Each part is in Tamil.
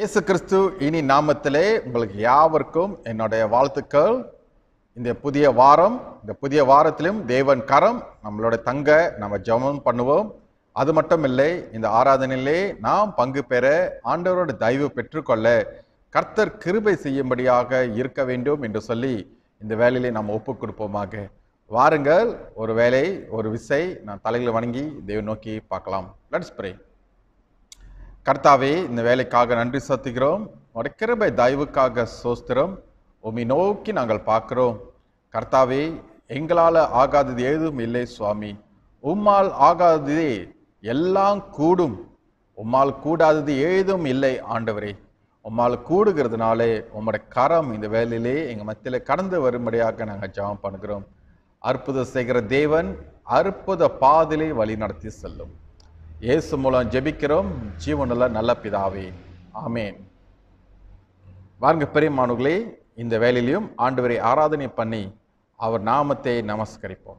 இயேசு கிறிஸ்து இனி நாமத்திலே உங்களுக்கு யாவருக்கும் என்னுடைய வாழ்த்துக்கள் இந்த புதிய வாரம் இந்த புதிய வாரத்திலும் தேவன் கரம் நம்மளோட தங்க நம்ம ஜெபம் பண்ணுவோம் அது மட்டும் இல்லை இந்த ஆராதனையிலே நாம் பங்கு பெற ஆண்டவரோட தயவு பெற்றுக்கொள்ள கர்த்தர் கிருபை செய்யும்படியாக இருக்க வேண்டும் என்று சொல்லி இந்த வேலையிலே நாம் ஒப்பு கொடுப்போமாக வாருங்கள் ஒரு வேலை ஒரு விசை நான் தலையில் வணங்கி தேவ நோக்கி பார்க்கலாம் லெட்ஸ் pray கர்த்தாவே இந்த வேலைக்காக நன்றி செலுத்துகிறோம் உடைய கிருபை தயவுக்காக சோஸ்திரம் உம்மை நோக்கி நாங்கள் பார்க்கிறோம் கர்த்தாவே எங்களால் ஆகாதது ஏதும் இல்லை சுவாமி உம்மால் ஆகாததே எல்லாம் கூடும் உம்மால் கூடாதது ஏதும் இல்லை ஆண்டவரே உம்மால் கூடுகிறதுனாலே உம்முடைய கரம் இந்த வேலையிலே எங்கள் மத்தியில் கடந்து வரும்படியாக நாங்கள் ஜெபம் பண்ணுகிறோம் அற்புதம் செய்கிற தேவன் அற்புத பாதிலே வழி நடத்தி செல்லும் இயேசு மூலம் ஜெபிக்கிறோம் ஜீவனுள்ள நல்ல பிதாவே ஆமேன் வாருங்க பெரியமானுகளே இந்த வேலையிலையும் ஆண்டவரை ஆராதனை பண்ணி அவர் நாமத்தை நமஸ்கரிப்போம்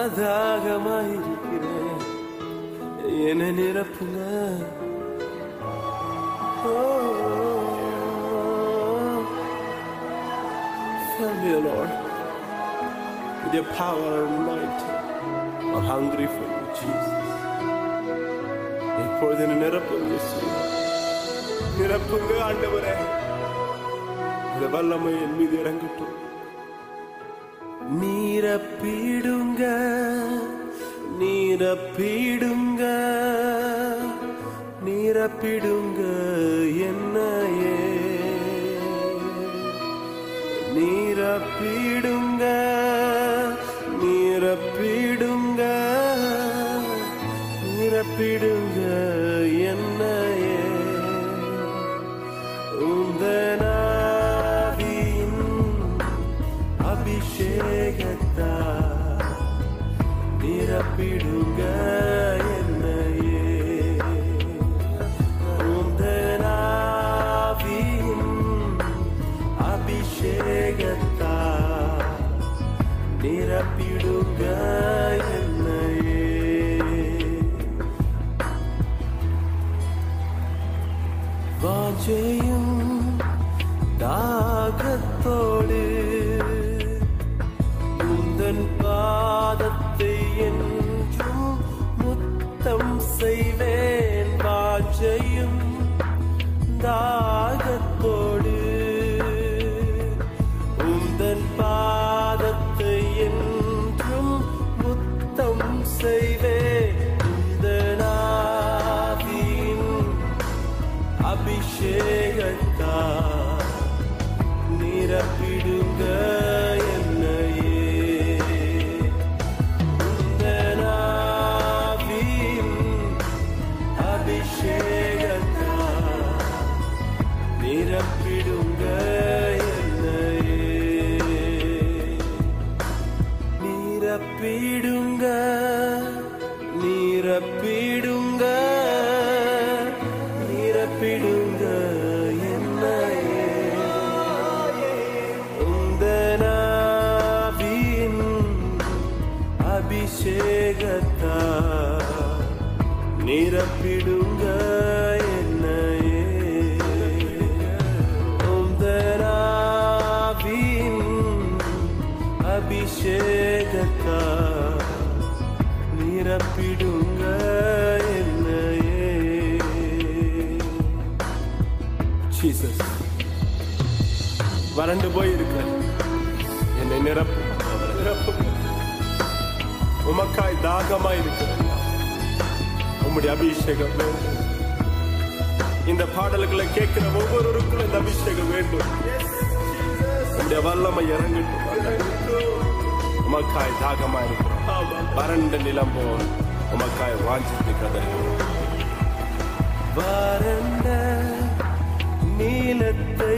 தாகமாயிருக்கிறேன் என்ன நிரப்புங்க Fill me, Lord, with your power and anointing. I'm hungry for you, Jesus. எப்பொழுது என்னை நிரப்புங்க இயேசுவே. நிரப்புங்க ஆண்டவரே இந்த வல்லமை என் மீது இறங்கட்டும் நீரப்பிடுங்க நீரப்பிடுங்க நீரப்பிடுங்க என்னையே நீரப்பிடுங்க நீரப்பிடுங்க நீரப்பிடுங்க என்னையே உந்தனாவின் அபிஷேகத்தா நிரப்பிடுங்க என்னையே உந்தனாவின் அபிஷேகத்தா நிரப்பிடுங்க என்னையே வாஞ்சையும் தாகத்தோடு உந்தன் பாதத்தை என்றும் முத்தம் செய்வேன் வாஞ்சையும் தாகத்தோடு உந்தன் பாதத்தை என்றும் முத்தம் செய்வேன் உந்தனாவின் அபிஷேகத்தா நிரப்பிடுங்க என்னையே உந்தனாவின் அபிஷேகத்தா நிரப்பிடுங்க என்னையே நிரப்பிடுங்க நிரப்பிடுங்க நிரப்பிடுங்க என்னையே உந்தனாவின் அபிஷேகத்தா நிரப்பிடுங்க என்னையே உந்தனாவின் அபிஷேகத்தா நிரப்பிடுங்க என்னையே ஜீசஸ் வறண்டு போயிருக்க என்னை நிரப்பும் நிரப்பும் உமக்காய் தாகமாய் இருக்கிறேன் உம்முடைய அபிஷேகம் வேண்டும் இந்த பாடல்களை கேட்கிற ஒவ்வொருவருக்கும் இந்த அபிஷேகம் வேண்டும் உம்முடைய வல்லமை இறங்கட்டும் உமக்காய் தாகமாய் இருக்கிறோம் வறண்ட நிலம் போல் உமக்காய் வாஞ்சித்து கதறுகிறோம் வறண்ட நீலத்தை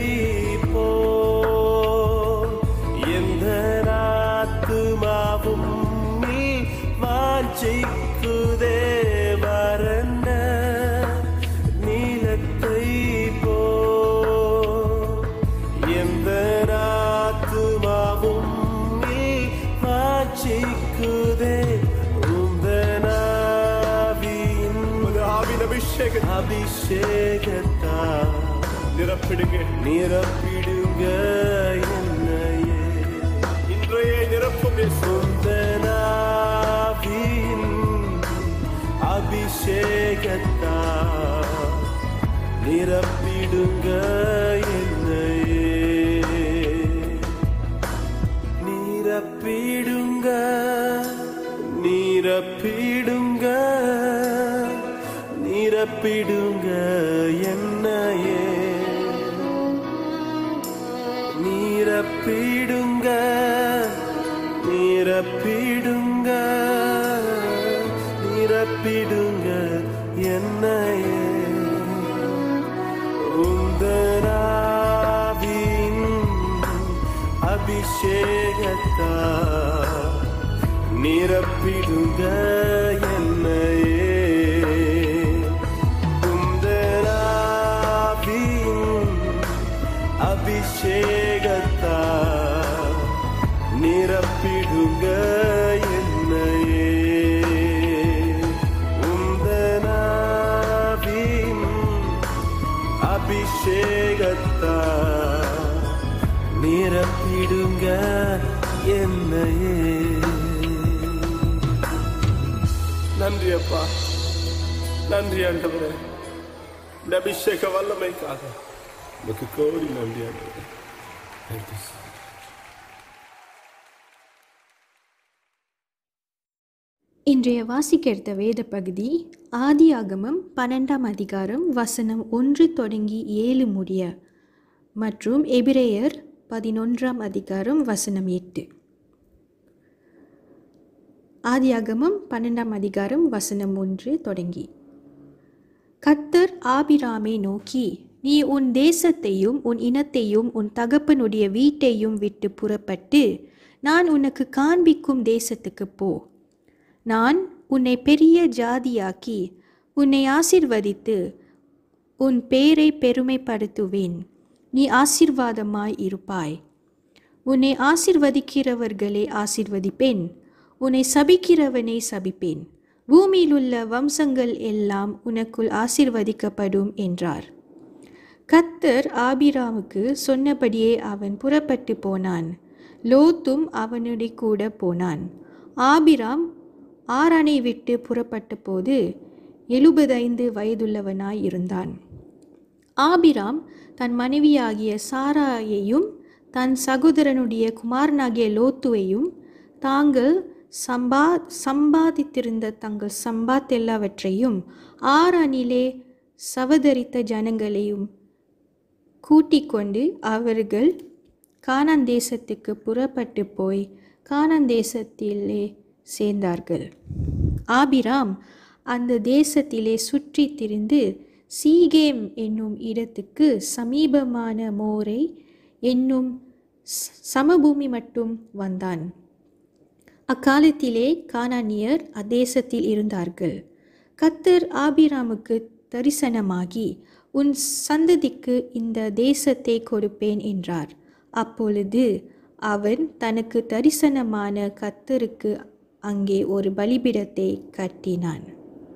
போல் எந்த நாத்துமாவும் நீ வாஞ்சிக்குதே வறண்ட நீலத்தை போல் எந்த நாத்துமாவும் நீ வாஞ்சிக்குதே உந்தனாவின் ஆவின் அபிஷேகம் அபிஷேகத்தா நிரப்பிடுங்க நிரப்பிடுங்க என்னையே இன்றைய நிரப்பும் சுந்தனாவின் அபிஷேகத்தா நிரப்பிடுங்க என்னையே நிரப்பிடுங்க நிரப்பிடுங்க நிரப்பிடுங்க என்னையே நிரப்பிடுங்க நிரப்பிடுங்க நிரப்பிடுங்க என்னையே உந்தராவின் அபிஷேகத்தா நிரப்பிடுங்க என்னையே உந்தராவின் அபிஷேகத்தா நிரப்பிடுங்க என்னையே வரத்தா நிரப்பிடுங்க என்னையே நன்றி அப்பா நன்றி ஆண்டவரே இந்த அபிஷேக வல்லமைக்காக உமக்கு கோடி நன்றி ஆண்டவரே Thank you, sir. இன்றைய வாசிக்க எடுத்த வேத பகுதி ஆதியாகமம் பன்னெண்டாம் அதிகாரம் வசனம் ஒன்று தொடங்கி ஏழு முடிய மற்றும் எபிரேயர் பதினொன்றாம் அதிகாரம் வசனம் எட்டு ஆதியாகமம் பன்னெண்டாம் அதிகாரம் வசனம் ஒன்று தொடங்கி கத்தர் ஆபிராமை நோக்கி நீ உன் தேசத்தையும் உன் இனத்தையும் உன் தகப்பனுடைய வீட்டையும் விட்டு புறப்பட்டு நான் உனக்கு காண்பிக்கும் தேசத்துக்கு போ நான் உன்னை பெரிய ஜாதியாக்கி உன்னை ஆசிர்வதித்து உன் பேரை பெருமைப்படுத்துவேன் நீ ஆசிர்வாதமாய் இருப்பாய் உன்னை ஆசிர்வதிக்கிறவர்களே ஆசிர்வதிப்பேன் உன்னை சபிக்கிறவனை சபிப்பேன் பூமியிலுள்ள வம்சங்கள் எல்லாம் உனக்குள் ஆசிர்வதிக்கப்படும் என்றார் கத்தர் ஆபிராமுக்கு சொன்னபடியே அவன் புறப்பட்டு போனான் லோத்தும் அவனுடைய கூட போனான் ஆபிராம் ஆரானை விட்டு புறப்பட்ட போது எழுபதைந்து வயதுள்ளவனாய் இருந்தான் ஆபிராம் தன் மனைவியாகிய சாராயையும் தன் சகோதரனுடைய குமாரனாகிய லோத்துவையும் தாங்கள் சம்பா சம்பாதித்திருந்த தங்கள் சம்பாத்தெல்லாவற்றையும் ஆறானிலே சவதரித்த ஜனங்களையும் கூட்டிக் கொண்டு அவர்கள் கானான் தேசத்துக்கு புறப்பட்டு போய் கானான் தேசத்திலே சேர்ந்தார்கள் ஆபிராம் அந்த தேசத்திலே சுற்றி திரிந்து சீகேம் என்னும் இடத்துக்கு சமீபமான மோரை என்னும் ச- சமபூமி மட்டும் வந்தான் அக்காலத்திலே கானானியர் அத்தேசத்தில் இருந்தார்கள் கத்தர் ஆபிராமுக்கு தரிசனமாகி உன் சந்ததிக்கு இந்த தேசத்தை கொடுப்பேன் என்றார் அப்பொழுது அவன் தனக்கு தரிசனமான கத்தருக்கு அங்கே ஒரு பலிபீடத்தை கட்டினான்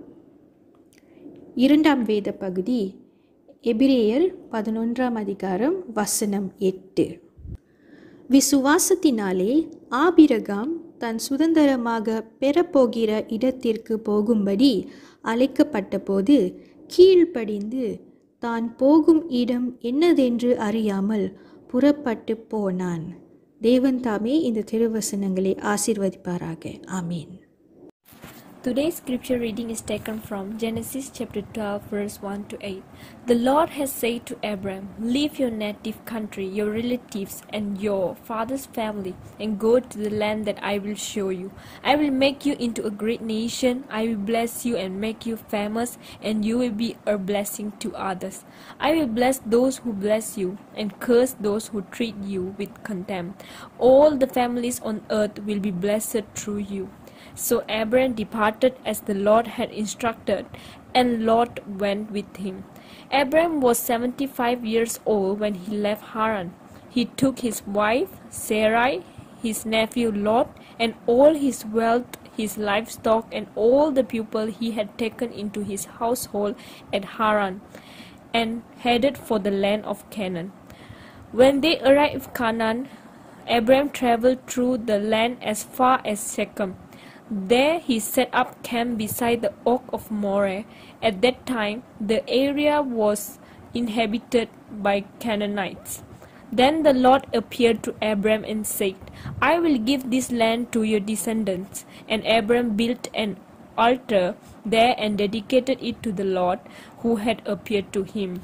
இரண்டாம் வேத பகுதி எபிரேயர் பதினொன்றாம் அதிகாரம் வசனம் எட்டு விசுவாசத்தினாலே ஆபிரகாம் தன் சுதந்திரமாக பெறப்போகிற இடத்திற்கு போகும்படி அழைக்கப்பட்டபோது கீழ்ப்படிந்து தான் போகும் இடம் என்னதென்று அறியாமல் புறப்பட்டு போனான் தேவன் தாமே இந்த திருவசனங்களை ஆசீர்வதிப்பாராக ஆமீன் Today's scripture reading is taken from Genesis chapter 12, verse 1 to 8. The Lord has said to Abram, Leave your native country, your relatives, and your father's family, and go to the land that I will show you. I will make you into a great nation. I will bless you and make you famous, and you will be a blessing to others. I will bless those who bless you, and curse those who treat you with contempt. All the families on earth will be blessed through you. So Abram departed as the Lord had instructed, and Lot went with him. Abram was seventy five years old when he left Haran. He took his wife Sarai, his nephew Lot, and all his wealth, his livestock, and all the people he had taken into his household at Haran, and headed for the land of Canaan. When they arrived Canaan, Abram traveled through the land as far as Shechem. There he set up camp beside the oak of Moreh. At that time, the area was inhabited by Canaanites. Then the Lord appeared to Abram and said, I will give this land to your descendants. And Abram built an altar there and dedicated it to the Lord who had appeared to him.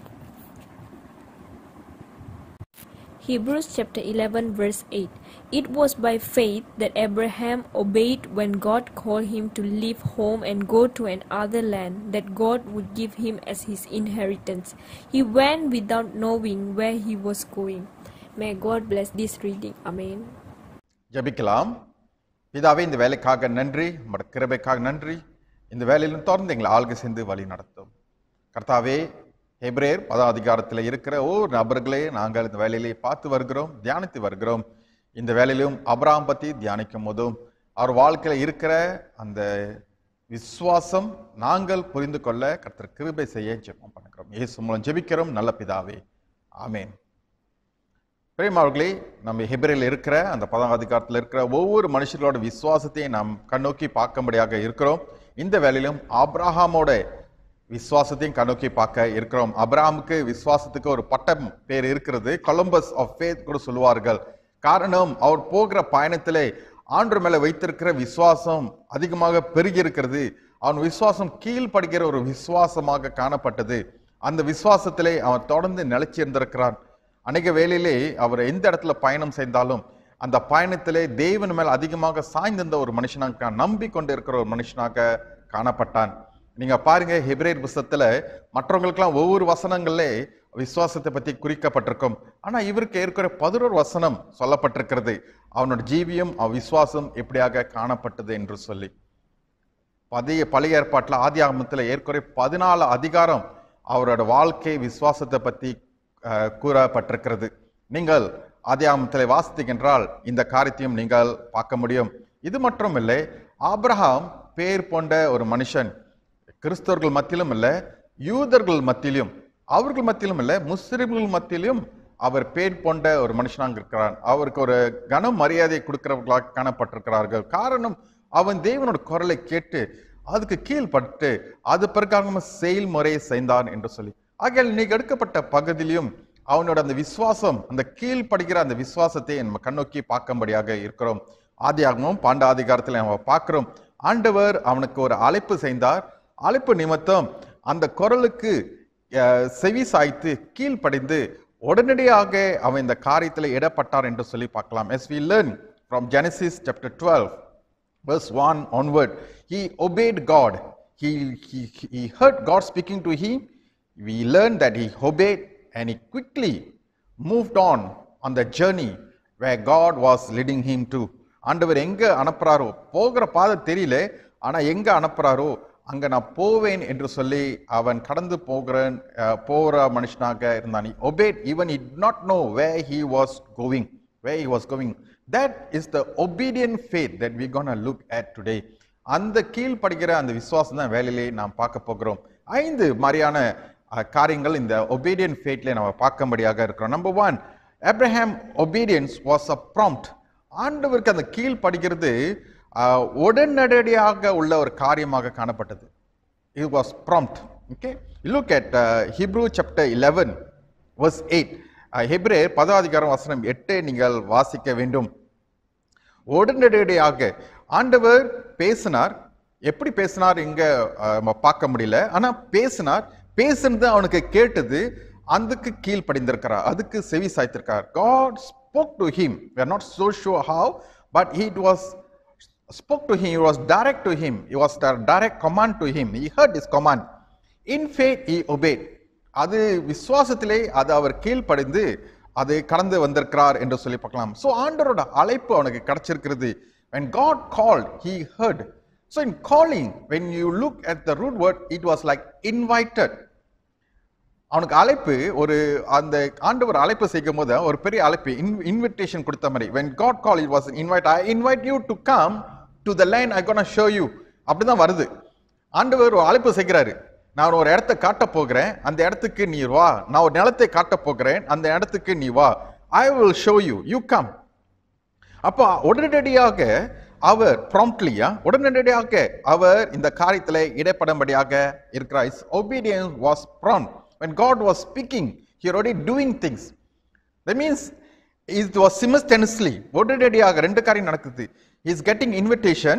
Hebrews chapter 11 verse 8 It was by faith that Abraham obeyed when God called him to leave home and go to another land that God would give him as his inheritance. He went without knowing where he was going. May God bless this reading. Amen. ஜெபிக்கலாம் பிதாவே இந்த வேலைக்காக நன்றி உமது கிருபைக்காக நன்றி இந்த வேலையிலும் தொடர்ந்து எங்களை ஆள்கை சேர்ந்து வழி நடத்தும் கர்த்தாவே ஹெப்ரேர் பதாம் அதிகாரத்தில் இருக்கிற ஒவ்வொரு நபர்களே நாங்கள் இந்த வேலையிலே பார்த்து வருகிறோம் தியானித்து வருகிறோம் இந்த வேலையிலும் அபராம் பற்றி தியானிக்கும் போதும் அவர் வாழ்க்கையில் இருக்கிற அந்த விசுவாசம் நாங்கள் புரிந்து கொள்ள கர்த்தர் கிருபை செய்ய ஜெபம் பண்ணுகிறோம் இயேசு மூலம் ஜெபிக்கிறோம் நல்ல பிதாவே ஆமென் பிரேமாவர்களே நம்ம ஹெபிரில் இருக்கிற அந்த பதாம் அதிகாரத்தில் இருக்கிற ஒவ்வொரு மனுஷர்களோட விசுவாசத்தையும் நாம் கண்ணோக்கி பார்க்கும்படியாக இருக்கிறோம் இந்த வேலையிலும் ஆபிரகாமோட விசுவாசத்தையும் கண்ணோக்கி பார்க்க இருக்கிறோம் அப்ராமுக்கு விசுவாசத்துக்கு ஒரு பட்டம் பேர் இருக்கிறது கொலம்பஸ் ஆஃப் ஃபேத் கூட சொல்லுவார்கள் காரணம் அவர் போகிற பயணத்திலே ஆண்டு மேல வைத்திருக்கிற விசுவாசம் அதிகமாக பெருகி இருக்கிறது அவன் விசுவாசம் கீழ்ப்படுகிற ஒரு விசுவாசமாக காணப்பட்டது அந்த விசுவாசத்திலே அவன் தொடர்ந்து நிலைச்சி இருந்திருக்கிறான் அநேக வேளையிலே அவர் எந்த இடத்துல பயணம் செய்தாலும் அந்த பயணத்திலே தேவன் மேல் அதிகமாக சாய்ந்திருந்த ஒரு மனுஷனாக நம்பிக்கொண்டு இருக்கிற ஒரு மனுஷனாக காணப்பட்டான் நீங்க பாருங்க ஹெப்ரேர் புஸ்தகத்துல மற்றவங்களுக்கெல்லாம் ஒவ்வொரு வசனங்கள்ல விசுவாசத்தை பத்தி குறிக்கப்பட்டிருக்கும் ஆனா இவருக்கு ஏற்கிற பதினோரு வசனம் சொல்லப்பட்டிருக்கிறது அவனோட ஜீவியம் அவன் விசுவாசம் எப்படியாக காணப்பட்டது என்று சொல்லி பழைய பழைய ஏற்பாட்டில் ஆதி ஆகமத்தில் ஏற்குறை பதினாலு அதிகாரம் அவரோட வாழ்க்கை விசுவாசத்தை பற்றி அஹ், கூறப்பட்டிருக்கிறது நீங்கள் ஆதி ஆகமத்தில் வாசித்தீங்கன்றால் இந்த காரியத்தையும் நீங்கள் பார்க்க முடியும் இது மட்டும் இல்லை ஆபிரகாம் பேர் கொண்ட ஒரு மனுஷன் கிறிஸ்தவர்கள் மத்தியிலும் இல்லை யூதர்கள் மத்தியிலும் அவர்கள் மத்தியிலும் இல்லை முஸ்லிம்கள் மத்தியிலும் அவர் பேர் கொண்ட ஒரு மனுஷனாக இருக்கிறார் அவருக்கு ஒரு கன மரியாதை கொடுக்கிறவர்களாக காணப்பட்டிருக்கிறார்கள் காரணம் அவன் தேவனோட குரலை கேட்டு அதுக்கு கீழ்பட்டு அது பிரகாரம் செயல்முறையை செய்தான் என்று சொல்லி ஆகையால் இன்னைக்கு எடுக்கப்பட்ட பகுதியிலும் அவனோட அந்த விசுவாசம் அந்த கீழ்ப்படுகிற அந்த விசுவாசத்தை நம்ம கண்ணோக்கி பார்க்கும்படியாக இருக்கிறோம் ஆதியாகமும் பாண்ட அதிகாரத்தில் நம்ம பார்க்கிறோம் ஆண்டவர் அவனுக்கு ஒரு அழைப்பு செய்தார் அழைப்பு நிமித்தம் அந்த குரலுக்கு அஹ், செவி சாய்த்து கீழ்ப்படிந்து உடனடியாக அவன் இந்த காரியத்தில் இடப்பட்டார் என்று சொல்லி பார்க்கலாம் as we learn from genesis chapter 12 verse 1 onward he obeyed god he, he, he heard god speaking to him we learn that he obeyed and he quickly moved on on the journey where god was leading him to ஆண்டவர் எங்க அனுப்புறாரோ போகிற பாதை தெரியல ஆனா எங்க அனுப்புறாரோ அங்க நான் போவேன் என்று சொல்லி அவன் கடந்து போகிறேன் அஹ், போகிற மனுஷனாக இருந்தான் obeyed even he did not know where he was going where he was going that is the obedient faith that we're gonna look at today அந்த கீழ்ப்படுகிற அந்த விசுவாசம் தான் வேலையிலே நாம் பார்க்க போகிறோம் ஐந்து மாதிரியான அஹ், காரியங்கள் இந்த obedient faithல நம்ம பார்க்கும்படியாக இருக்கிறோம் number one Abraham obedience was a prompt ஆண்டவருக்கு அந்த கீழ்ப்படுகிறது அஹ், உடனடியாக உள்ள ஒரு காரியமாக காணப்பட்டது it was prompt okay you look at uh, hebrew chapter 11 verse 8 uh, ஹெப்ரே பதாதிகாரம் வசனம் எட்டை நீங்கள் வாசிக்க வேண்டும் உடனடியாக ஆண்டவர் பேசினார் எப்படி பேசினார் இங்க அஹ், நம்ம பார்க்க முடியல ஆனா பேசினார் பேசுனது அவனுக்கு கேட்டது அதுக்கு கீழ்ப்படிந்திருக்கிறார் அதுக்கு செவி சாய்த்திருக்கார் God spoke to him we are not so sure how but it was spoke to him it was direct to him it was a direct command to him he heard his command in faith he obeyed அது விசுவாசத்திலே அது அவர் கீழ்ப்படிந்து அது கடந்து வந்திருக்கிறார் என்று சொல்லி பார்க்கலாம் ஸோ ஆண்டவரோட அழைப்பு அவனுக்கு கிடைச்சிருக்கிறது when god called he heard so in calling when you look at the root word it was like invited அவனுக்கு அழைப்பு ஒரு அந்த ஆண்டவர் அழைப்பு செய்யும் போது ஒரு பெரிய அழைப்பு இன்விடேஷன் கொடுத்த மாதிரி when god called it was an invite i invite you to come to the land i gonna show you அப்படிதான் வருது ஆண்டவர் ஒரு அழைப்பு செய்கிறாரு நான் ஒரு இடத்தை காட்ட போகிறேன் அந்த இடத்துக்கு நீ வா நான் ஒரு நிலத்தை காட்ட போகிறேன் அந்த இடத்துக்கு நீ வா I will show you you come அப்போ உடனடியாக அவர் ப்ராம்ப்ட்லியா உடனடியாக அவர் இந்த காரியத்தில் இடைப்படும்படியாக இருக்கிறார் is obedience was prompt when god was speaking he already doing things that means it was simultaneously உடனடியாக ரெண்டு காரியம் நடக்குது he is getting invitation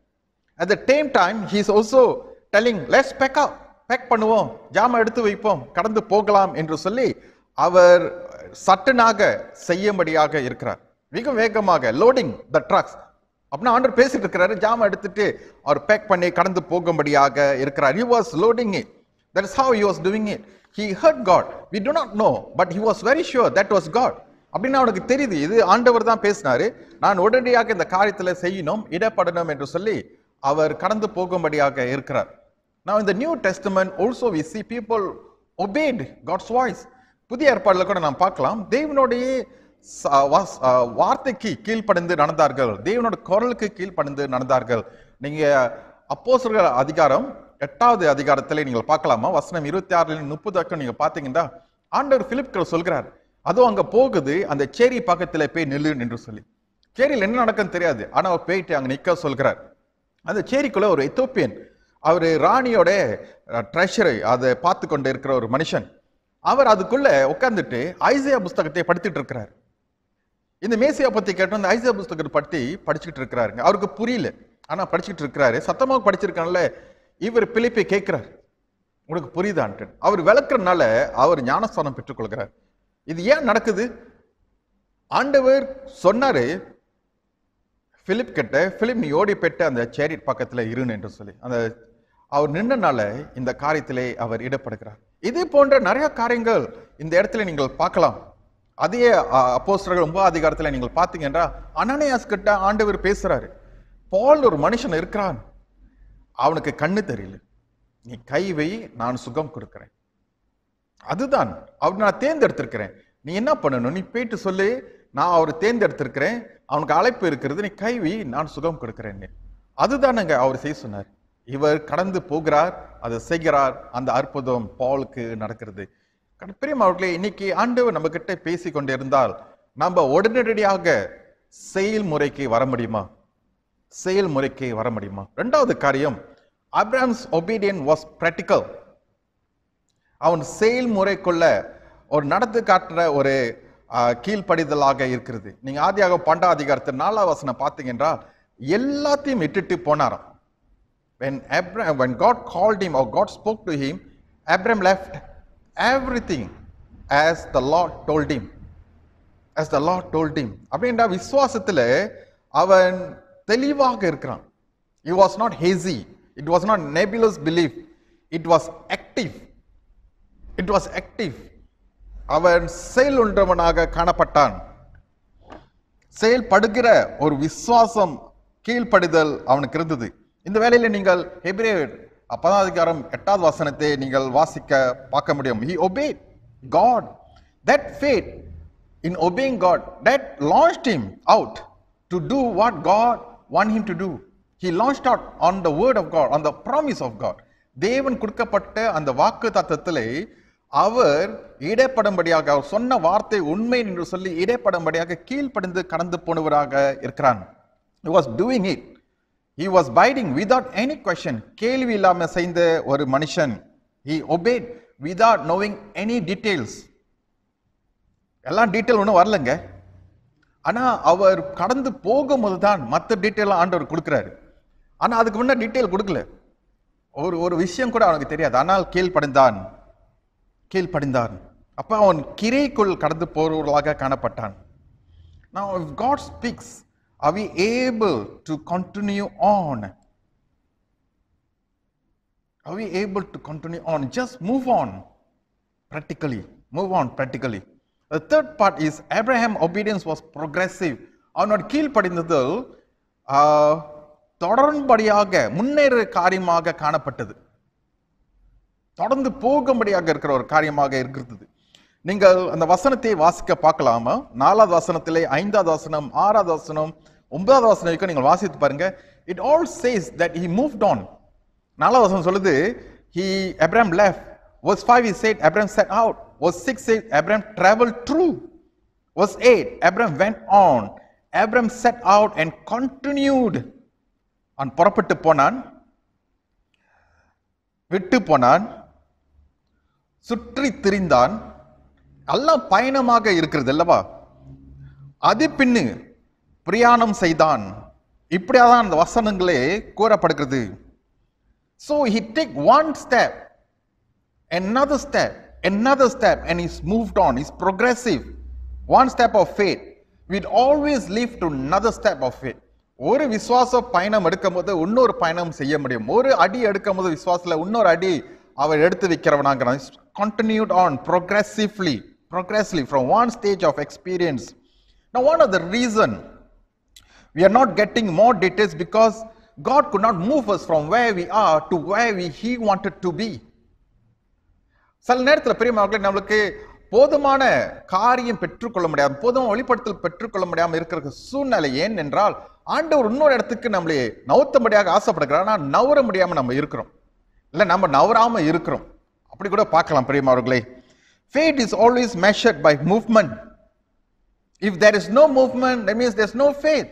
at the same time he is also telling let's pack up pack பண்ணுவோம் ஜாம எடுத்து வைப்போம் கடந்து போகலாம் என்று சொல்லி அவர் சட்டனாக செய்யும்படியாக இருக்கிறார் மிக வேகமாக லோடிங் த ட்ரக்ஸ் அப்படின்னா ஆண்டர் பேசிட்டு இருக்கிறாரு ஜாம எடுத்துட்டு அவர் பேக் பண்ணி கடந்து போகும்படியாக இருக்கிறார் he was loading it that is how he was doing it he heard god we do not know but he was very sure that was god அப்படின்னு அவனுக்கு தெரியுது இது ஆண்டவர் தான் பேசினாரு நான் உடனடியாக இந்த காரியத்துல செய்யணும் இடப்படணும் என்று சொல்லி அவர் கடந்து போகும்படியாக இருக்கிறார் Now in the New Testament also we see people obeyed God's voice. புதிய ஏற்பாடுல கூட நாம் பார்க்கலாம் தேவனுடைய ச- வாஸ்- ஆ, வார்த்தைக்கு கீழ்ப்படிந்து நடந்தார்கள் தேவனோட குரலுக்கு கீழ்ப்படிந்து நடந்தார்கள் நீங்க அப்போஸ்தலர்கள் அதிகாரம் எட்டாவது அதிகாரத்திலே நீங்கள் பார்க்கலாமா வசனம் இருபத்தி ஆறுல முப்பதாக்கம் நீங்க பார்த்தீங்கன்னா ஆண்டவர் பிலிப் சொல்கிறார் அதுவும் அங்க போகுது அந்த சேரி பக்கத்துல போய் நில்லு என்று சொல்லி சேரியில் என்ன நடக்குன்னு தெரியாது ஆனா அவர் போயிட்டு அங்க நிக்க சொல்கிறார் அந்த சேரிக்குள்ள ஒரு எத்தோப்பியன் அவர் ராணியோட ட்ரெஷரை அதை பார்த்து கொண்டு இருக்கிற ஒரு மனுஷன் அவர் அதுக்குள்ள உட்கார்ந்துட்டு ஐசியா புஸ்தகத்தை படித்துட்டு இருக்கிறார் இந்த மேசியா பத்தி கேட்டு அந்த ஐசியா புஸ்தகத்தை பத்தி படிச்சுக்கிட்டு இருக்கிறாருங்க அவருக்கு புரியல ஆனா படிச்சுக்கிட்டு இருக்கிறாரு சத்தமாக படிச்சிருக்கான்ல இவர் பிலிப்பை கேட்கிறார் உனக்கு புரியுதான்ட்டு அவர் விளக்குறதுனால அவர் ஞானஸ்தானம் பெற்றுக்கொள்கிறார் இது ஏன் நடக்குது ஆண்டவர் சொன்னாரு பிலிப் கிட்ட பிலிப் நீ ஓடி போயிட்டு அந்த சேரி பக்கத்துல இருன்னு என்று சொல்லி அந்த அவர் நின்றனால இந்த காரியத்திலே அவர் ஈடுபடுகிறார் இதே போன்ற நிறைய காரியங்கள் இந்த இடத்துல நீங்கள் பார்க்கலாம் அதே அப்போஸ்தலர்கள் ஒன்பது அதிகாரத்துல நீங்கள் பார்த்தீங்கன்னா அனனியாஸ் கிட்ட ஆண்டவர் பேசுறாரு பால் ஒரு மனுஷன் இருக்கிறான் அவனுக்கு கண்ணு தெரியல நீ கை வை நான் சுகம் கொடுக்கிறேன் அதுதான் அவர் நான் தேர்ந்தெடுத்திருக்கிறேன் நீ என்ன பண்ணணும் நீ போயிட்டு சொல்லு நான் அவர் தேர்ந்தெடுத்திருக்கிறேன் அவனுக்கு அழைப்பு இருக்கிறது நீ கைவி நான் சுகம் கொடுக்கிறேன்னு அதுதானங்க அவர் செய்ய சொன்னார் இவர் கடந்து போகிறார் அதை செய்கிறார் அந்த அற்புதம் பாலுக்கு நடக்கிறது பிரியம் அவர்களே இன்னைக்கு ஆண்டவர் நம்ம கிட்ட பேசி கொண்டிருந்தால் நம்ம உடனடியாக செயல்முறைக்கு வர முடியுமா செயல்முறைக்கு வர முடியுமா ரெண்டாவது காரியம் அப்ராம்ஸ் ஒபீடியன் வாஸ் பிராக்டிக்கல் அவன் செயல்முறைக்குள்ள ஒரு நடந்து காட்டுற ஒரு ஆஹ், கீழ்ப்படிதலாக இருக்கிறது நீங்க ஆதியாக பண்டா அதிகாரத்து நாலாம் வசனம் பார்த்தீங்கன்னா எல்லாத்தையும் விட்டுட்டு போனாராம் when Abraham, when God called him or God spoke to him, Abraham left everything as the Lord told him. As the Lord told him. அப்படின்றா விசுவாசத்துல அவன் தெளிவாக இருக்கிறான் It was not hazy. It was not nebulous belief. It was active. It was active. அவன் செயல் ஒன்றவனாக காணப்பட்டான் செயல்படுகிற ஒரு விசுவாசம் கீழ்ப்படிதல் அவனுக்கு இருந்தது இந்த வேளையில நீங்கள் ஹெப்ரேயர் அப்பதான் அதிகாரம் எட்டாவது வசனத்தை நீங்கள் வாசிக்க பார்க்க முடியும் he obeyed god that faith in obeying god that launched him out to do what god want him to do he launched out on the word of god on the promise of god தேவன் கொடுக்கப்பட்ட அந்த வாக்கு தத்தத்திலே அவர் இடைப்படும்படியாக அவர் சொன்ன வார்த்தை உண்மை என்று சொல்லி இடைப்படும்படியாக கீழ்ப்படிந்து கடந்து போனவராக இருக்கிறான் he was doing it he was biding without any question கேள்வி இல்லாம செய்த ஒரு மனுஷன் he obeyed without knowing any details எல்லாம் டீட்டெயில் ஒன்றும் வரலங்க ஆனா அவர் கடந்து போகும்போது தான் மற்ற டீட்டெயில் ஆண்டவர் கொடுக்குறாரு ஆனா அதுக்கு முன்ன டீட்டெயில் கொடுக்கல ஒரு ஒரு விஷயம் கூட அவனுக்கு தெரியாது ஆனால் கீழ்ப்படிந்தான் கீழ்ப்படிந்தான் அப்ப அவன் கிரைக்குள் கடந்து போறவர்களாக காணப்பட்டான் Now, if God speaks, are we able to continue on? Are we able to continue on? Just move on practically. Move on practically. The third part is Abraham obedience was progressive. அவனோட கீழ்ப்படிந்ததில் ஆஹ், தொடரும்படியாக முன்னேற காரியமாக காணப்பட்டது தொடர்ந்து போகும்படியாக இருக்கிற ஒரு காரியமாக இருக்கிறது நீங்கள் அந்த வசனத்தை வாசிக்க பார்க்கலாமா நாலாவது வசனத்திலே ஐந்தாவது வசனம் ஆறாவது வசனம் ஒன்பதாவது வசனம் வரைக்கும் நீங்கள் வாசித்து பாருங்க it all says that he moved on நாலாவது வசனம் சொல்லுது he Abram left verse 5 he said Abraham set out verse 6 said Abraham traveled through verse 8 Abraham went on Abraham set out and continued அவன் புறப்பட்டு போனான் விட்டு போனான் சுற்றி திரிந்தான் எல்லாம் பயணமாக இருக்கிறது அல்லவா அது பின்னு பிரயாணம் செய்தான் இப்படியாதான் அந்த வசனங்களே கூறப்படுகிறது So he take one step, another step, another step, and he's moved on. He's progressive. One step of faith will always lead to another step of faith. ஒரு விசுவாச பயணம் எடுக்கும்போது இன்னொரு பயணம் செய்ய முடியும் ஒரு அடி எடுக்கும்போது விசுவாசத்துல இன்னொரு அடி அவர் எடுத்து வைக்கிறவனாங்கிறான் continued on progressively progressively from one stage of experience now one of the reason we are not getting more details because God could not move us from where we are to where we, He wanted to be. சில நேரத்தில் பெரியமார்களே நம்மளுக்கு போதுமான காரியம் பெற்றுக்கொள்ள முடியாம போதுமான வெளிப்படுத்தல் பெற்றுக்கொள்ள முடியாம இருக்கிற சூழ்நிலை ஏன் என்றால் ஆண்டவர் இன்னொரு இடத்துக்கு நம்மளை நவுத்தபடியாக ஆசைப்படுகிறார் ஆனால் நவர முடியாம நம்ம இருக்கிறோம் இல்ல நம்ம நவராம இருக்கிறோம் அப்படி கூட பார்க்கலாம் பெரியமார்களே Faith is always measured by movement. If there is no movement, that means there's no faith.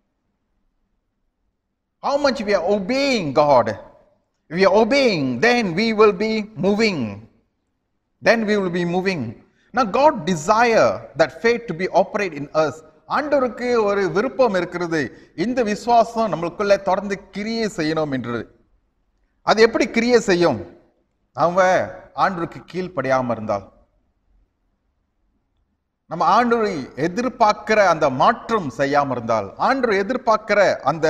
How much we are obeying God. If we are obeying, then we will be moving. Then we will be moving. Now God desire that faith to be operate in us. ஆண்டவருக்கு ஒரு விருப்பம் இருக்கிறது இந்த விசுவாசம் நம்மளுக்குள்ள தொடர்ந்து கிரியை செய்யணும் என்று அது எப்படி கிரியை செய்யும் அவன் ஆண்டவருக்கு கீழ்ப்படியாம இருந்தால் நம்ம ஆண்டவரை எதிர்பார்க்கிற அந்த மாற்றம் செய்யாம இருந்தால் ஆண்டவர் எதிர்பார்க்கிற அந்த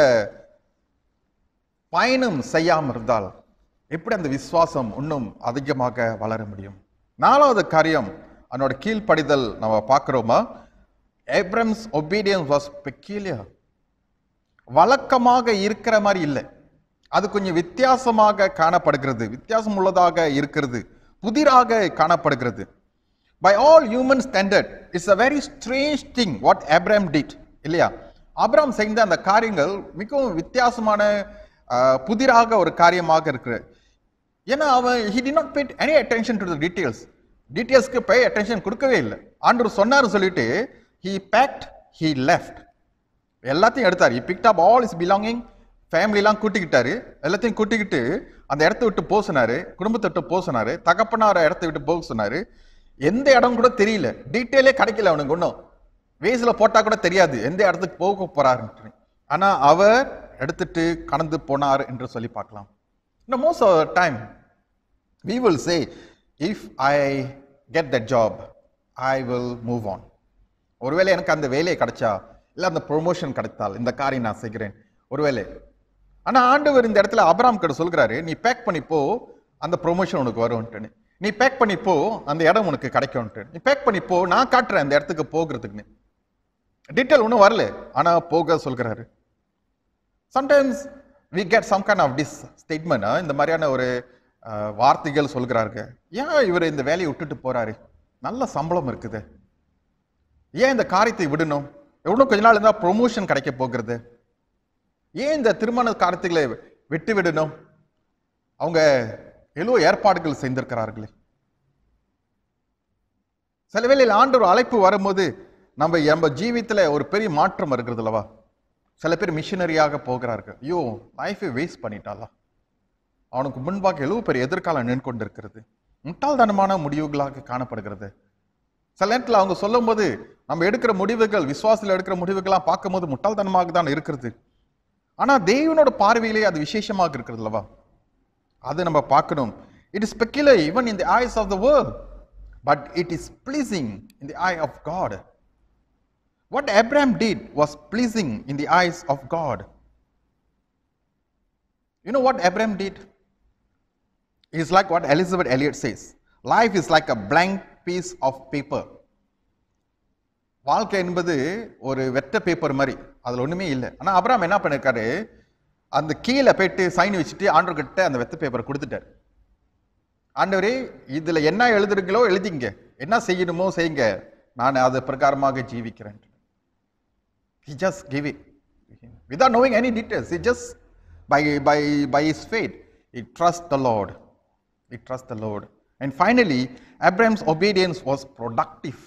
பயணம் செய்யாம இருந்தால் எப்படி அந்த விசுவாசம் இன்னும் அதிகமாக வளர முடியும் நாலாவது காரியம் அதனோட கீழ்ப்படிதல் நம்ம பார்க்கிறோமா ஏப்ரம்ஸ் ஒபீடியன்ஸ் வாஸ் பெக்யூலியர் வழக்கமாக இருக்கிற மாதிரி இல்லை அது கொஞ்சம் வித்தியாசமாக காணப்படுகிறது வித்தியாசம் உள்ளதாக இருக்கிறது புதிராக காணப்படுகிறது by all human standard it's a very strange thing what Abram did இல்லையா அப்ராம் செய்த அந்த காரியங்கள் மிகவும் வித்தியாசமான அஹ், புதிராக ஒரு காரியமாக இருக்கிறது ஏன்னா அவன் he did not paid any attention to the details டீட்டெயில்ஸ்க்கு பே அட்டென்ஷன் கொடுக்கவே இல்லை ஆண்டவர் சொன்னார் சொல்லிட்டு ஹி பேக்ட் ஹி லெஃப்ட் எல்லாத்தையும் எடுத்தார் he picked up all his belonging ஃபேமிலிலாம் கூட்டிக்கிட்டாரு எல்லாத்தையும் கூட்டிக்கிட்டு அந்த இடத்த விட்டு போக சொன்னாரு குடும்பத்தை விட்டு போக சொன்னாரு தகப்பனார இடத்த விட்டு போக சொன்னாரு எந்த இடம் கூட தெரியல டீட்டெயிலே கிடைக்கல அவனுக்கு ஒன்றும் வேஸ்ல போட்டா கூட தெரியாது எந்த இடத்துக்கு போக போறாருன்னு ஆனா அவர் எடுத்துட்டு கடந்து போனார் என்று சொல்லி பார்க்கலாம் இந்த most of time we will say if i get that job i will move on ஒருவேளை எனக்கு அந்த வேலையை கிடைச்சா இல்ல அந்த ப்ரொமோஷன் கிடைத்தால் இந்த காரியம் நான் செய்கிறேன் ஒருவேளை ஆனா ஆண்டவர் இந்த இடத்துல அபிராம் கிட்ட சொல்கிறாரு நீ பேக் பண்ணி போ அந்த ப்ரொமோஷன் உனக்கு வரும்ன்ட்டுன்னு நீ பேக் பண்ணி போ அந்த இடம் உனக்கு கிடைக்கும்ட்டு நீ பேக் பண்ணி போ நான் காட்டுறேன் அந்த இடத்துக்கு போகிறதுக்குன்னு டீட்டெயில் ஒன்றும் வரல ஆனா போக சொல்கிறாரு sometimes we get some kind of this statement இந்த மாதிரியான ஒரு அஹ், வார்த்தைகள் சொல்கிறாருங்க ஏன் இவர் இந்த வேலையை விட்டுட்டு போறாரு நல்ல சம்பளம் இருக்குது ஏன் இந்த காரியத்தை விடணும் எவ்வளோ கொஞ்ச நாள் இருந்தால் ப்ரொமோஷன் கிடைக்க போகிறது ஏன் இந்த திருமண காரியத்துகளை விட்டு விடணும் அவங்க எவ்வளோ ஏற்பாடுகள் செய்திருக்கிறார்களே சில வேளையில் ஆண்டவர் அழைப்பு வரும்போது நம்ம நம்ம ஜீவித்துல ஒரு பெரிய மாற்றம் இருக்கிறது அல்லவா சில பேர் மிஷினரியாக போகிறார்கள் ஐயோ லைஃபை வேஸ்ட் பண்ணிட்டாளா அவனுக்கு முன்பாக எவ்வளவு பெரிய எதிர்காலம் நின்று கொண்டிருக்கிறது முட்டாள்தனமான முடிவுகளாக காணப்படுகிறது சில நேரத்தில் அவங்க சொல்லும்போது நம்ம எடுக்கிற முடிவுகள் விசுவாசத்தில் எடுக்கிற முடிவுகள்லாம் பார்க்கும்போது முட்டாள்தனமாக தான் இருக்கிறது ஆனா தேவனோட பார்வையிலே அது விசேஷமாக இருக்கிறது அல்லவா அது நம்ம பார்க்கணும் it is peculiar even in the eyes of the world but it is pleasing in the eye of God what Abram did was pleasing in the eyes of God. You know what Abraham did? It's like what Elizabeth Elliot says. Life is like a blank piece of paper. வாழ்க்கை என்பது ஒரு வெட்ட பேப்பர் மாதிரி அதுல ஒண்ணுமே இல்லை ஆனா அப்ராம் என்ன பண்ணிருக்காரு அந்த கீழே போயிட்டு சைன் வச்சுட்டு ஆண்டவர்கிட்ட அந்த வெத்த பேப்பர் கொடுத்துட்டார் ஆண்டவரே இதுல என்ன எழுதுறீங்களோ எழுதிங்க என்ன செய்யணுமோ செய்யுங்க நான் அது பிரகாரமாக ஜீவிக்கிறேன் He just gave it without knowing any details. He just by by by his faith, he trusts the Lord. He trusts the Lord. And finally, Abraham's obedience was productive.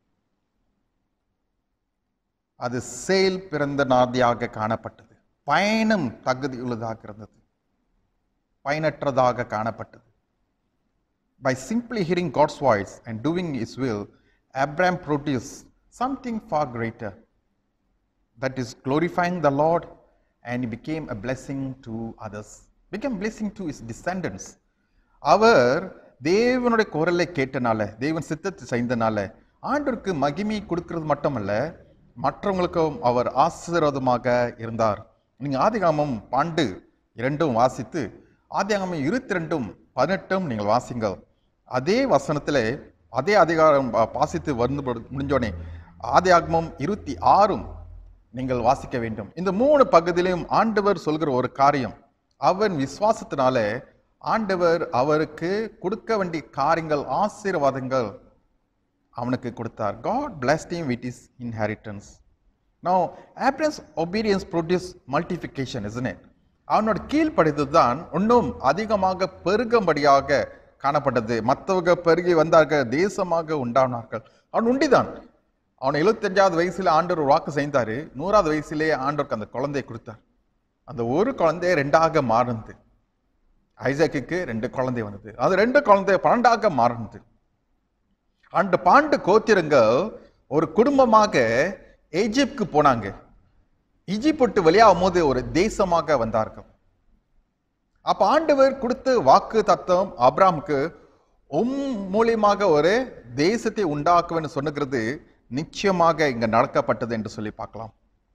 அது செயல் பிறந்த நாதியாக காணப்பட்டது பயணம் தகுதியுள்ளதாக இருந்தது பயனற்றதாக காணப்பட்டது by simply hearing God's voice and doing His will, Abraham produced something far greater that is glorifying the Lord and he became a blessing to others, became blessing to his descendants. அவர் தேவனுடைய குரலை கேட்டனால தேவன் சித்தத்தை செய்தனால ஆண்டவருக்கு மகிமை கொடுக்கிறது மட்டுமல்ல மற்றவங்களுக்கும் அவர் ஆசீர்வாதமாக இருந்தார் நீங்க ஆதிகாமம் பாண்டு இரண்டும் வாசித்து ஆதிகாமம் இருபத்தி ரெண்டும் பதினெட்டும் நீங்கள் வாசிங்கள் அதே வசனத்திலே அதே அதிகாரம் வா- வாசித்து வந்து முடிஞ்சோடனே ஆதியாகமம் இருபத்தி ஆறும் நீங்கள் வாசிக்க வேண்டும் இந்த மூணு பகுதியிலும் ஆண்டவர் சொல்கிற ஒரு காரியம் அவன் விசுவாசத்தினால ஆண்டவர் அவருக்கு கொடுக்க வேண்டிய காரியங்கள் ஆசீர்வாதங்கள் அவனுக்கு கொடுத்தார் God blessed him with his inheritance. Now, Abraham's obedience produced multiplication, isn't it? அவனோட கீழ்ப்படிதல் தான் இன்னும் அதிகமாக பெருகும்படியாக காணப்பட்டது மற்றவங்க பெருகி வந்தார்கள் தேசமாக உண்டானார்கள் அவன் உண்டிதான் அவன் எழுபத்தஞ்சாவது வயசுல ஆண்டவர் ஒரு வாக்கு செய்தாரு நூறாவது வயசுலேயே ஆண்டவருக்கு அந்த குழந்தையை கொடுத்தார் அந்த ஒரு குழந்தை ரெண்டாக மாறுனது ஐசாக்குக்கு ரெண்டு குழந்தை வந்தது அது ரெண்டு குழந்தை பன்னெண்டாக மாறுனது அந்த பாண்டு கோத்திரங்கள் ஒரு குடும்பமாக எஜிப்துக்கு போனாங்க ஈஜிப்ட் விட்டு வெளியாகும் போது ஒரு தேசமாக வந்தார்கள் அப்ப ஆண்டவர் கொடுத்த வாக்கு தத்துவம் அப்ராமுக்கு உம் மூலியமாக ஒரு தேசத்தை உண்டாக்குவேன்னு சொன்னுகிறது நிச்சயமாக இங்க நடக்கப்பட்டது என்று சொல்லி பார்க்கலாம்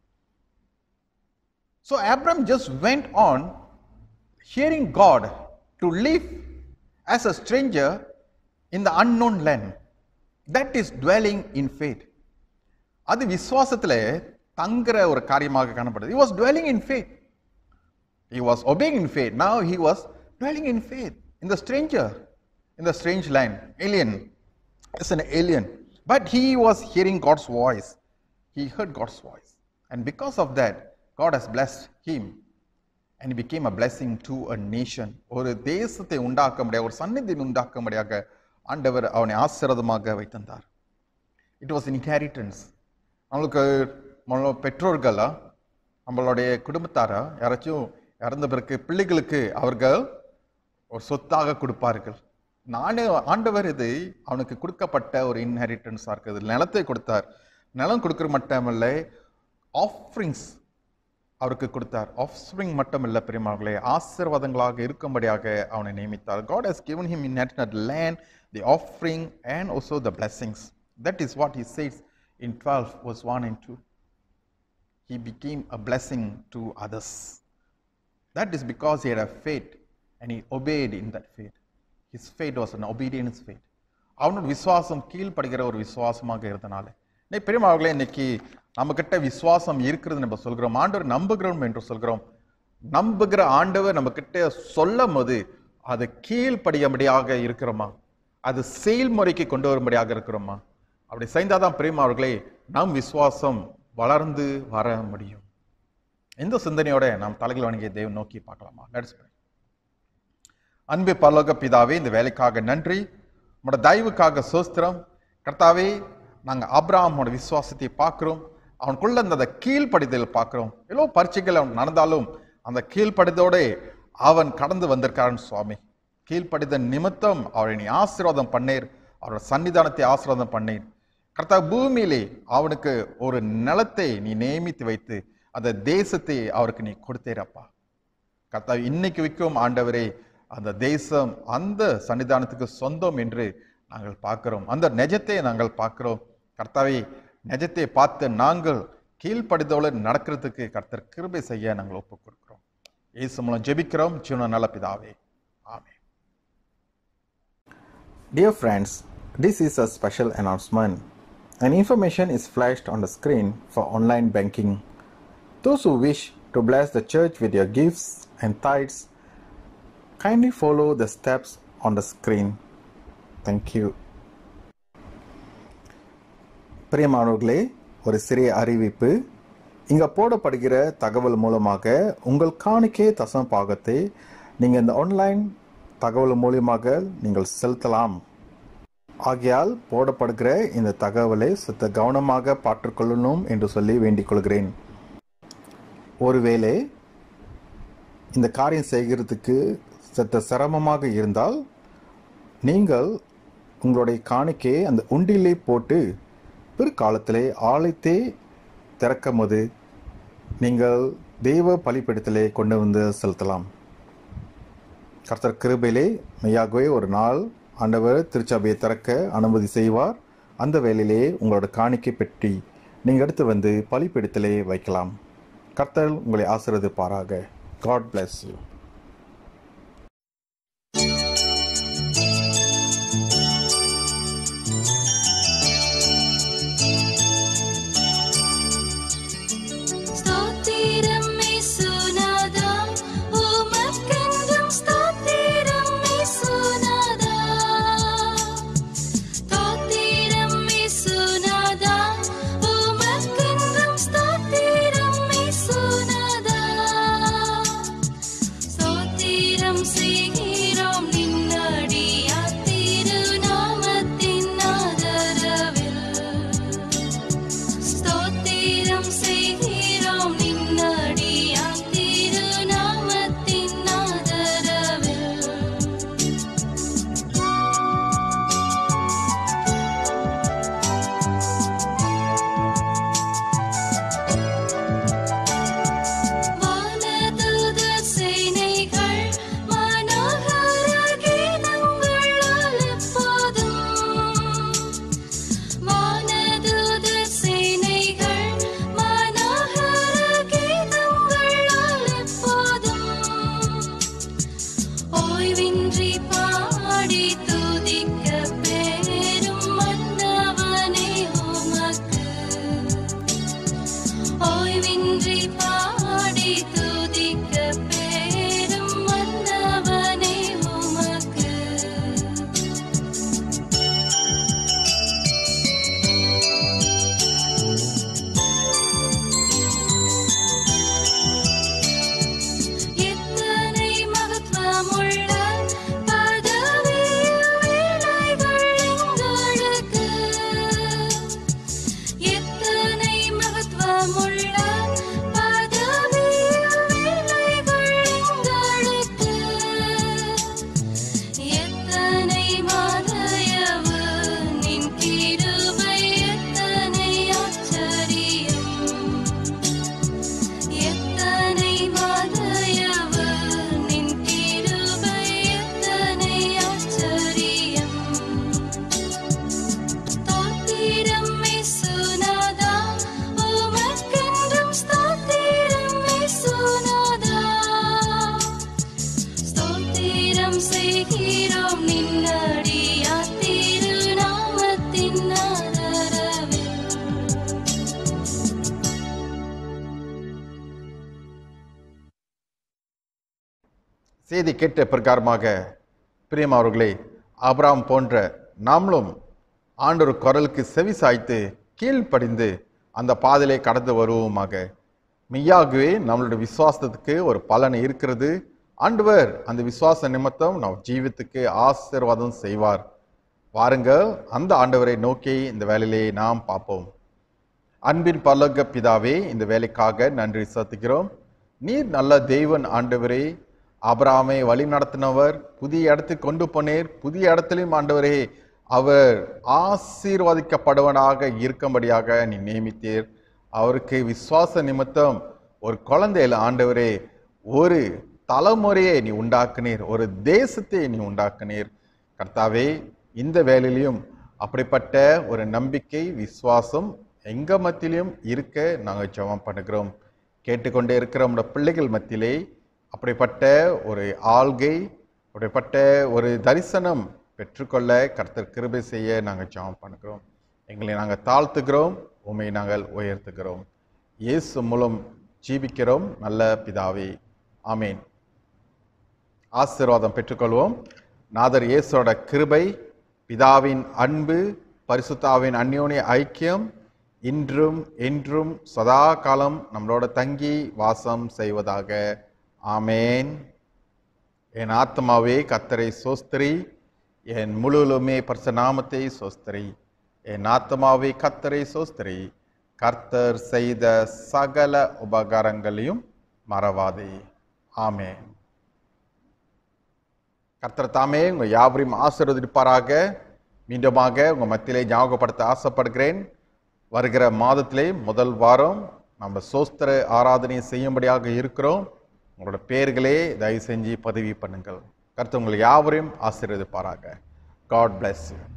So Abram just went on hearing God to live as a stranger in the unknown land. That is dwelling in faith. அது விசுவாசத்துல தங்குற ஒரு காரியமாக காணப்படுது he was dwelling in faith he was obeying in faith now he was dwelling in faith in the stranger in the strange land alien as an alien but he was hearing god's voice he heard god's voice and because of that god has blessed him and he became a blessing to a nation ஒரு தேசத்தை உண்டாக்க முடியாது ஒரு சந்நிதியை உண்டாக்க முடியாக ஆண்டவர் அவனை ஆசீர்வாதமாக வைத்திருந்தார் இட் வாஸ் இன்ஹேரிட்டன்ஸ் நம்மளுக்கு நம்மளோட பெற்றோர்களா நம்மளுடைய குடும்பத்தாரா யாராச்சும் இறந்த பிறகு பிள்ளைகளுக்கு அவர்கள் ஒரு சொத்தாக கொடுப்பார்கள் நானே ஆண்டவர் இது அவனுக்கு கொடுக்கப்பட்ட ஒரு இன்ஹெரிட்டன்ஸாக இருக்குது நிலத்தை கொடுத்தார் நிலம் கொடுக்குற மட்டுமல்ல ஆஃப்ரிங்ஸ் அவருக்கு கொடுத்தார் ஆஃப்ஸ்பிரிங் மட்டும் இல்லை பெரியமார்களே ஆசீர்வாதங்களாக இருக்கும்படியாக அவனை நியமித்தார் God has given him inheritance land, the offering, and also the blessings. That is what he says in 12, verse 1 and 2. He became a blessing to others. That is because he had a faith and he obeyed in that faith. His faith was an obedience faith. அவனோட விசுவாசம் கீழ்ப்படுகிற ஒரு விசுவாசமாக இருந்தனால இன்னைக்கு பெரியமாவர்களே இன்னைக்கு நம்ம கிட்ட விசுவாசம் இருக்கிறது நம்ம சொல்கிறோம் ஆண்டவர் நம்புகிறோம் என்று சொல்கிறோம் நம்புகிற ஆண்டவர் நம்ம கிட்ட சொல்லும் போது அது கீழ்ப்படியும்படியாக இருக்கிறோமா அது செயல்முறைக்கு கொண்டு வரும்படியாக இருக்கிறோமா அப்படி செய்தாதான் பிரியமாவர்களே நம் விசுவாசம் வளர்ந்து வர முடியும் இந்த சிந்தனையோட நாம் தலைகள் வணங்கிய தேவன் நோக்கி பார்க்கலாமா லெட்ஸ் pray. அன்பு பரலோக பிதாவே இந்த வேலைக்காக நன்றி உங்களோட தயவுக்காக சோஸ்திரம் கர்த்தாவே நாங்கள் ஆபிரகாமோட விசுவாசத்தை பார்க்குறோம் அவனுக்குள்ள அந்த அந்த கீழ்ப்படிதல் பார்க்குறோம் எவ்வளோ பரீட்சைகள் அவன் நடந்தாலும் அந்த கீழ்ப்படிதோட அவன் கடந்து வந்திருக்காரன் சுவாமி கீழ்ப்படிதல் நிமித்தம் அவரை நீ ஆசீர்வாதம் பண்ணீர் அவரோட சன்னிதானத்தை ஆசீர்வாதம் பண்ணீர் கர்த்தா பூமியிலே அவனுக்கு ஒரு நிலத்தை நீ நியமித்து வைத்து அந்த தேசத்தை அவருக்கு நீ கொடுத்தேரப்பா கர்த்தா இன்னைக்கு வைக்கும் ஆண்டவரே அந்த தேசம் அந்த சன்னிதானத்துக்கு சொந்தம் என்று நாங்கள் பார்க்கிறோம் அந்த நெஜத்தை நாங்கள் பார்க்கிறோம் கர்த்தாவே நெஜத்தை பார்த்து நாங்கள் கீழ்ப்படிதோடு நடக்கிறதுக்கு கர்த்தர் கிருபை செய்ய நாங்கள் ஒப்புக் கொடுக்கிறோம் இயேசு மூலம் ஜெபிக்கிறோம் ஜீவன நல்ல பிதாவே ஆமென் Dear friends, this is a special announcement. An information is flashed on the screen for online banking. Those who wish to bless the church with your gifts and tithes, kindly follow the steps on the screen. Thank you. பிரியமானவர்களே ஒரு சிறிய அறிவிப்பு இங்கே போடப்படுகிற தகவல் மூலமாக உங்கள் காணிக்கை தசம பாகத்தை நீங்கள் இந்த ஆன்லைன் தகவல் மூலியமாக நீங்கள் செலுத்தலாம் ஆகையால் போடப்படுகிற இந்த தகவலை சற்று கவனமாக பார்த்துக்கொள்ளணும் என்று சொல்லி வேண்டிக் கொள்கிறேன் ஒருவேளை இந்த காரியம் செய்கிறதுக்கு சற்று சிரமமாக இருந்தால் நீங்கள் உங்களுடைய காணிக்கையை அந்த உண்டிலே போட்டு பிற்காலத்திலே ஆலயத்தை திறக்கும் போது நீங்கள் தெய்வ பலிப்பிடத்திலே கொண்டு வந்து செலுத்தலாம் கர்த்தர் கிருபையிலே மெய்யாகவே ஒரு நாள் ஆண்டவர் திருச்சபையை திறக்க அனுமதி செய்வார் அந்த வேளையிலே உங்களோட காணிக்கை பெட்டி நீங்கள் எடுத்து வந்து பலிப்பிடத்திலே வைக்கலாம் கர்த்தர் உங்களை ஆசீர்வதிப்பாராக காட் bless யூ ஸ்தோத்திரம் இயேசுநாதா உமக்கென்றும் ஸ்தோத்திரம் இயேசுநாதா ஸ்தோத்திரம் இயேசுநாதா உமக்கென்றும் ஸ்தோத்திரம் இயேசுநாதா செய்தி கேட்ட பிரகாரமாக பிரியமானவர்களே ஆபிரகாம் போன்ற நாமளும் ஆண்டவர் குரலுக்கு செவி சாய்த்து கீழ்ப்படிந்து அந்த பாதையிலே கடந்து வருவோமாக மெய்யாகவே நம்மளுடைய விசுவாசத்துக்கு ஒரு பலன் இருக்கிறது ஆண்டவர் அந்த விசுவாச நிமித்தம் நம் ஜீவித்துக்கு ஆசீர்வாதம் செய்வார் வாருங்கள் அந்த ஆண்டவரை நோக்கி இந்த வேலையிலே நாம் பார்ப்போம் அன்பின் பல்லக பிதாவே இந்த வேலைக்காக நன்றி செலுத்துகிறோம் நீர் நல்ல தெய்வன் ஆண்டவரே ஆபிரகாமை வழி நடத்தினவர் புதிய இடத்துக்கு கொண்டு போனீர் புதிய இடத்திலும் ஆண்டவரே அவர் ஆசீர்வதிக்கப்படுவனாக இருக்கும்படியாக நீ நியமித்தீர் அவருக்கு விசுவாச நிமித்தம் ஒரு குழந்தையில ஆண்டவரே ஒரு தலைமுறையை நீ உண்டாக்குனீர் ஒரு தேசத்தை நீ உண்டாக்குனீர் கர்த்தாவே இந்த வேலையிலையும் அப்படிப்பட்ட ஒரு நம்பிக்கை விசுவாசம் எங்க மத்தியிலும் இருக்க நாங்கள் ஜெபம் பண்ணுகிறோம் கேட்டுக்கொண்டே இருக்கிற நம்முடைய பிள்ளைகள் மத்தியிலே அப்படிப்பட்ட ஒரு ஆள்கை அப்படிப்பட்ட ஒரு தரிசனம் பெற்றுக்கொள்ள கர்த்தர் கிருபை செய்ய நாங்கள் ஜெபம் பண்ணுகிறோம் எங்களை நாங்கள் தாழ்த்துகிறோம் உண்மை நாங்கள் உயர்த்துகிறோம் இயேசு மூலம் ஜீவிக்கிறோம் நல்ல பிதாவே ஆமேன் ஆசீர்வாதம் பெற்றுக்கொள்வோம் நாதர் இயேசுவோட கிருபை பிதாவின் அன்பு பரிசுத்தாவின் அந்யோன்ய ஐக்கியம் இன்றும் என்றும் சதா காலம் நம்மளோட தங்கி வாசம் செய்வதாக ஆமேன் என் ஆத்மாவே கத்தரை சோஸ்திரி என் முழுவலுமே பரிசநாமத்தை சோஸ்திரி என் ஆத்மாவே கத்தரை சோஸ்திரி கர்த்தர் செய்த சகல உபகாரங்களையும் மறவாதே ஆமேன் கர்த்தர் தாமே உங்க யாவரையும் ஆசீர்வதிப்பாராக மீண்டுமாக உங்க மத்தியிலே ஞாபகப்படுத்த ஆசைப்படுகிறேன் வருகிற மாதத்திலே முதல் வாரம் நம்ம சோஸ்திர ஆராதனை செய்யும்படியாக இருக்கிறோம் உங்களோட பெயர்களே தயவு செஞ்சு பதிவு பண்ணுங்கள் கர்த்தர் உங்களை யாவரையும் ஆசீர்வதிப்பாராக காட் bless you